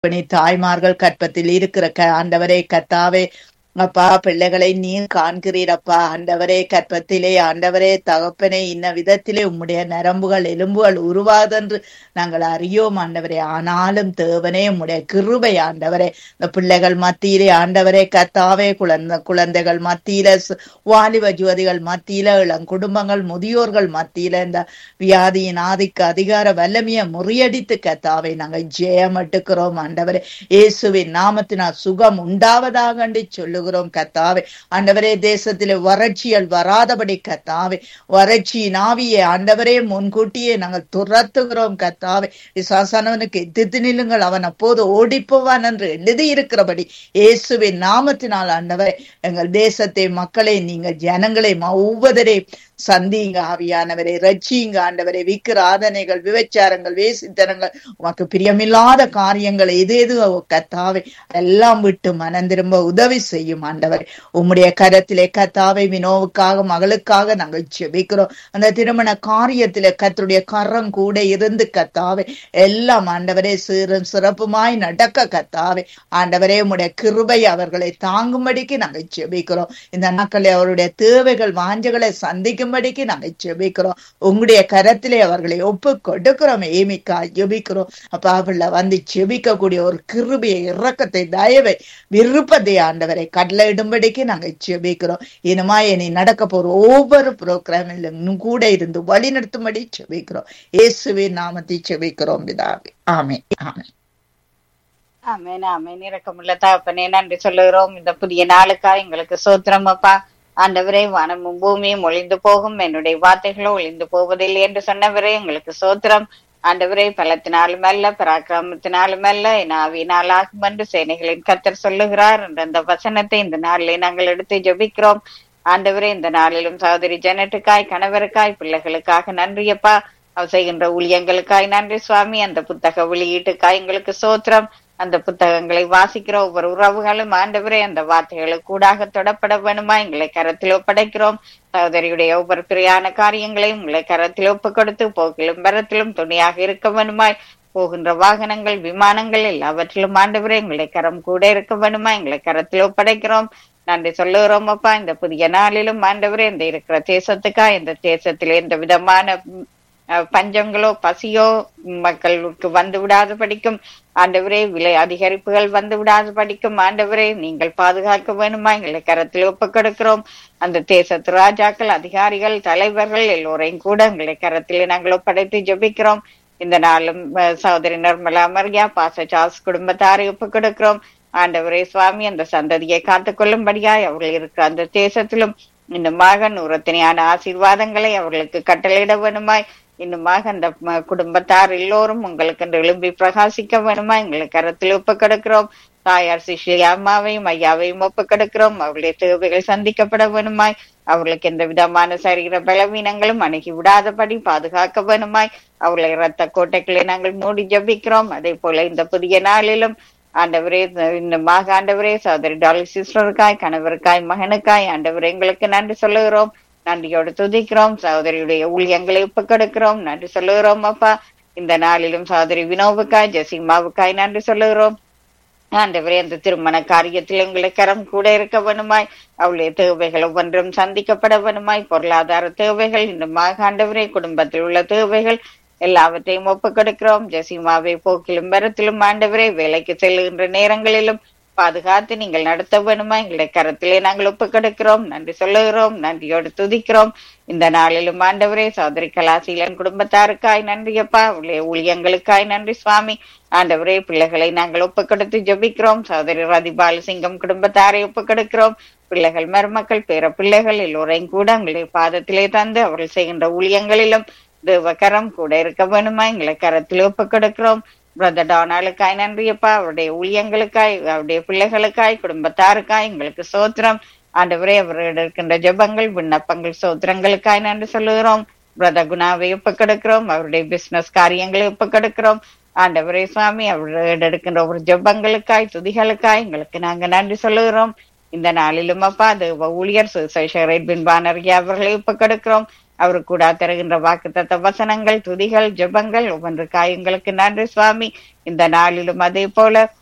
கர்ப்பிணி தாய்மார்கள் கற்பத்தில் இருக்கிற க ஆண்டவரே கத்தாவே அப்பா பிள்ளைகளை நீர் காண்கிறீரப்பா ஆண்டவரே கற்பத்திலே ஆண்டவரே தகப்பனே இன்ன விதத்திலே உம்முடைய நரம்புகள் எலும்புகள் உருவாதென்று நாங்கள் அறியோம் ஆண்டவரே ஆனாலும் தேவனே உம்முடைய கிருபை ஆண்டவரே இந்த பிள்ளைகள் மத்தியிலே ஆண்டவரே கத்தாவே குழந்தை குழந்தைகள் மத்தியில சு- வாலிப ஜோதிகள் மத்தியில இளம் குடும்பங்கள் முதியோர்கள் மத்தியில இந்த வியாதியின் ஆதிக்க அதிகார வல்லமையை முறியடித்து கத்தாவே நாங்கள் ஜெயம் எடுக்கிறோம் ஆண்டவரே இயேசுவின் நாமத்தினால் சுகம் உண்டாவதாக என்று சொல்லுகிறோம் கத்தாவே ஆண்டவரே தேசத்திலே வறட்சிகள் வராதபடி கத்தாவே வறட்சியின் ஆவியை ஆண்டவரே முன்கூட்டியே நாங்கள் துரத்துகிறோம் கத்தாவே விசாசனவனுக்கு எதிர்த்து நில்லுங்கள் அவன் அப்போது ஓடிப்போவான் என்று எழுதியிருக்கிறபடி இயேசுவின் நாமத்தினால் ஆண்டவரே எங்கள் தேசத்தை மக்களை நீங்கள் ஜனங்களை ஒவ்வொருவரை சந்திங்க ஆவியானவரை ரட்சியுங்க ஆண்டவரை விக்கிராதனைகள் விபச்சாரங்கள் வேசித்தனங்கள் உமக்கு பிரியமில்லாத காரியங்களை எது எது கத்தாவே எல்லாம் விட்டு மனம் திரும்ப உதவி செய்யும் ஆண்டவர் உம்முடைய கரத்திலே கத்தாவை வினோவுக்காக மகளுக்காக நாங்கள் செபிக்கிறோம் அந்த திருமண காரியத்திலே கத்தருடைய கரம் கூட இருந்து கத்தாவே எல்லாம் ஆண்டவரே சீரும் சிறப்புமாய் நடக்க கத்தாவே ஆண்டவரே உம்முடைய கிருபை அவர்களை தாங்கும்படிக்கு நாங்கள் செபிக்கிறோம் இந்த நாட்களில் அவருடைய தேவைகள் வாஞ்சைகளை சந்திக்கும்படிக்கு நாங்கள் செபிக்கிறோம் உங்களுடைய கரத்திலே அவர்களை ஒப்பு கொடுக்கிறோம் ஏமிக்கா ஜெபிக்கிறோம் அப்பா பிள்ளை வந்து செபிக்கக்கூடிய ஒரு கிருபையை இரக்கத்தை தயவை விருப்பத்தை ஆண்டவரை கடலையிடும்படிக்கு நாங்கள் செபிக்கிறோம் இனிமா இனி நடக்க போற ஒவ்வொரு புரோகிராமிலும் கூட இருந்து வழி நடத்தும்படி செபிக்கிறோம் இயேசுவின் நாமத்தை செபிக்கிறோம் பிதாவே ஆமே ஆமே ஆமென் ஆமென் இரக்கமுள்ள தகப்பனே நன்றி சொல்லுகிறோம் இந்த புதிய நாளுக்காக எங்களுக்கு சோத்திரம் அப்பா ஆண்டவரே வானமும் பூமியும் ஒளிந்து போகும் என்னுடைய வார்த்தைகளோ ஒளிந்து போவதில்லை என்று சொன்னவரே எங்களுக்கு சோத்திரம் ஆண்டவரே பலத்தினாலும் அல்ல பராக்கிரமத்தினாலும் அல்ல என் ஆவியினால் ஆகும் என்று சேனைகளின் கத்தர் சொல்லுகிறார் என்ற அந்த வசனத்தை இந்த நாளிலே நாங்கள் எடுத்து ஜெபிக்கிறோம் ஆண்டவரே இந்த நாளிலும் சகோதரி ஜெனட்டுக்காய் கணவருக்காய் பிள்ளைகளுக்காக நன்றியப்பா அவர் செய்கின்ற ஊழியங்களுக்காய் நன்றி சுவாமி அந்த புத்தக வெளியீட்டுக்காய் எங்களுக்கு சோத்திரம் அந்த புத்தகங்களை வாசிக்கிற ஒவ்வொரு உறவுகளும் ஆண்டவரே அந்த வார்த்தைகளுக்கு கூடாக தொடப்பட வேணுமா எங்களை கரத்தில் ஒப்படைக்கிறோம் சகோதரியுடைய ஒவ்வொரு பிரியான காரியங்களையும் உங்களை கரத்தில் ஒப்பு கொடுத்து போக்கிலும் பரத்திலும் துணையாக இருக்க வேணுமாய் போகின்ற வாகனங்கள் விமானங்கள் எல்லாவற்றிலும் ஆண்டவரே எங்களை கரம் கூட இருக்க வேணுமா எங்களை கரத்தில் ஒப்படைக்கிறோம் நன்றி சொல்லுகிறோம் அப்பா இந்த புதிய நாளிலும் ஆண்டவரே இந்த இருக்கிற தேசத்துக்கா இந்த தேசத்தில் எந்த விதமான ம், அஹ், பஞ்சங்களோ பசியோ மக்களுக்கு வந்து விடாத படிக்கும் ஆண்டவரே விலை அதிகரிப்புகள் வந்து விடாத படிக்கும் ஆண்டவரே நீங்கள் பாதுகாக்க வேணுமா எங்களை கரத்தில் ஒப்புக் கொடுக்கிறோம் அந்த தேசத்து ராஜாக்கள் அதிகாரிகள் தலைவர்கள் எல்லோரையும் கூட எங்களை கரத்தில் நாங்கள் ஒப்படைத்து ஜெபிக்கிறோம் இந்த நாளும் அஹ், சகோதரி நிர்மலா மரியா பாச சாஸ் குடும்பத்தாரை ஒப்புக் கொடுக்கிறோம் ஆண்டவரே சுவாமி அந்த சந்ததியை காத்துக் கொள்ளும்படியாய் அவர்கள் இருக்கிற அந்த தேசத்திலும் இன்னுமாக நூறத்தனையான ஆசீர்வாதங்களை அவர்களுக்கு கட்டளையிட வேணுமாய் இன்னுமாக அந்த ம- குடும்பத்தார் எல்லோரும் உங்களுக்கு என்று எழும்பி பிரகாசிக்க வேணுமா எங்களுக்கு கரத்தில் ஒப்பு கொடுக்கிறோம் தாயார் சிஷ்ய அம்மாவையும் ஐயாவையும் ஒப்பு கொடுக்கிறோம் அவருடைய தேவைகள் சந்திக்கப்பட வேணுமாய் அவர்களுக்கு எந்த விதமான சரீர பலவீனங்களும் அணுகி விடாதபடி பாதுகாக்க வேணுமாய் அவர்களை இரத்த கோட்டைகளை நாங்கள் மூடி ஜபிக்கிறோம் அதே போல இந்த புதிய நாளிலும் ஆண்டவரே இந்த மாக ஆண்டவரே சகோதரி டாலி சிஸ்டருக்காய் கணவருக்காய் மகனுக்காய் ஆண்டவரே எங்களுக்கு நன்றி சொல்லுகிறோம் நன்றியோடு துதிக்கிறோம் சகோதரியுடைய ஊழியங்களை ஒப்புக் கொடுக்கிறோம் நன்றி சொல்லுகிறோம் அப்பா இந்த நாளிலும் சகோதரி வினோவுக்காய் ஜெசிமாவுக்காய் நன்றி சொல்லுகிறோம் ஆண்டவரே அந்த திருமண காரியத்தில் எங்களை கரம் கூட இருக்க வேணுமாய் அவளுடைய தேவைகள் ஒவ்வொன்றும் சந்திக்கப்பட வேணுமாய் பொருளாதார தேவைகள் இன்னும் ஆண்டவரே குடும்பத்தில் உள்ள தேவைகள் எல்லாவற்றையும் ஒப்புக் கொடுக்கிறோம் ஜெசிமாவை போக்கிலும் வரத்திலும் ஆண்டவரே வேலைக்கு செல்லுகின்ற நேரங்களிலும் பாதுகாத்து நீங்கள் நடத்த வேணுமா எங்களுடைய கரத்திலே நாங்கள் ஒப்புக் கொடுக்கிறோம் நன்றி சொல்லுகிறோம் நன்றியோடு துதிக்கிறோம் இந்த நாளிலும் ஆண்டவரே சோதரி கலாசீலன் குடும்பத்தாருக்காய் நன்றியப்பா அவளுடைய ஊழியங்களுக்காய் நன்றி சுவாமி ஆண்டவரே பிள்ளைகளை நாங்கள் ஒப்புக் கொடுத்து ஜெபிக்கிறோம் சோதரி ரதிபால சிங்கம் குடும்பத்தாரை ஒப்புக் கொடுக்கிறோம் பிள்ளைகள் மருமக்கள் பேர பிள்ளைகள் எல்லோரையும் கூட எங்களுடைய பாதத்திலே தந்து அவர்கள் செய்கின்ற ஊழியங்களிலும் தேவகரம் கூட இருக்க வேணுமா எங்களை கரத்தில் ஒப்புக் கொடுக்கிறோம் பிரதர் டொனாலுக்காய் நன்றியப்பா அவருடைய ஊழியங்களுக்காய் அவருடைய பிள்ளைகளுக்காய் குடும்பத்தாருக்காய் எங்களுக்கு சோத்திரம் ஆண்டவரே அவர்கள் இருக்கின்ற ஜெபங்கள் விண்ணப்பங்கள் சோத்திரங்களுக்காய் நன்றி சொல்லுகிறோம் பிரதர் குணாவை ஒப்புக் கொடுக்கிறோம் அவருடைய பிசினஸ் காரியங்களை ஒப்புக் கொடுக்கிறோம் ஆண்டவரே சுவாமி அவர்கள் எடுக்கின்ற ஒரு ஜெபங்களுக்காய் துதிகளுக்காய் எங்களுக்கு நாங்க நன்றி சொல்லுகிறோம் இந்த நாளிலும் அப்பா அது ஊழியர் சுசேஷர் எட்வின் பானர்கி அவர்களை ஒப்புக் கொடுக்கிறோம் அவர் கூட தருகின்ற வாக்குத்தத்த வசனங்கள் துதிகள் ஜெபங்கள் ஒவ்வொன்றுக்காய் எங்களுக்கு நன்றி சுவாமி இந்த நாளிலும் அதே போல